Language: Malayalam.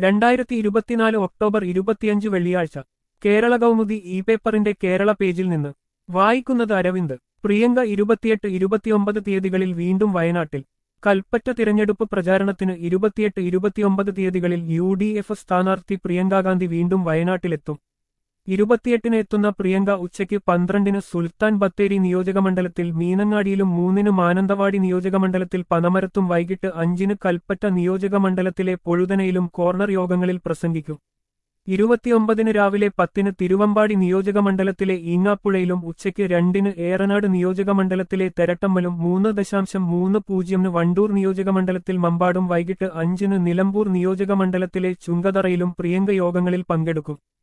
രണ്ടായിരത്തി ഇരുപത്തിനാല് ഒക്ടോബർ ഇരുപത്തിയഞ്ച് വെള്ളിയാഴ്ച കേരള കൗമുദി ഇ പേപ്പറിന്റെ കേരള പേജിൽ നിന്ന് വായിക്കുന്നത് അരവിന്ദ് പ്രിയങ്ക ഇരുപത്തിയെട്ട് ഇരുപത്തിയൊമ്പത് തീയതികളിൽ വീണ്ടും വയനാട്ടിൽ കൽപ്പറ്റ തിരഞ്ഞെടുപ്പ് പ്രചാരണത്തിന് ഇരുപത്തിയെട്ട് ഇരുപത്തിയൊമ്പത് തീയതികളിൽ യു ഡി എഫ് സ്ഥാനാർത്ഥി പ്രിയങ്ക ഗാന്ധി വീണ്ടും വയനാട്ടിലെത്തും ഇരുപത്തിയെട്ടിന് എത്തുന്ന പ്രിയങ്ക ഉച്ചയ്ക്ക് പന്ത്രണ്ടിന് സുൽത്താൻ ബത്തേരി നിയോജകമണ്ഡലത്തിൽ മീനങ്ങാടിയിലും മൂന്നിന് മാനന്തവാടി നിയോജകമണ്ഡലത്തിൽ പനമരത്തും വൈകിട്ട് അഞ്ചിന് കൽപ്പറ്റ നിയോജകമണ്ഡലത്തിലെ പൊഴുതനയിലും കോർണർ യോഗങ്ങളിൽ പ്രസംഗിക്കും ഇരുപത്തിയൊമ്പതിന് രാവിലെ പത്തിന് തിരുവമ്പാടി നിയോജകമണ്ഡലത്തിലെ ഈങ്ങാപ്പുഴയിലും ഉച്ചയ്ക്ക് രണ്ടിന് ഏറനാട് നിയോജകമണ്ഡലത്തിലെ തെരട്ടമ്മലും മൂന്ന് ദശാംശം മൂന്ന് പൂജ്യമിന് വണ്ടൂർ നിയോജകമണ്ഡലത്തിൽ മമ്പാടും വൈകിട്ട് അഞ്ചിന് നിലമ്പൂർ നിയോജകമണ്ഡലത്തിലെ ചുങ്കതറയിലും പ്രിയങ്ക യോഗങ്ങളിൽ പങ്കെടുക്കും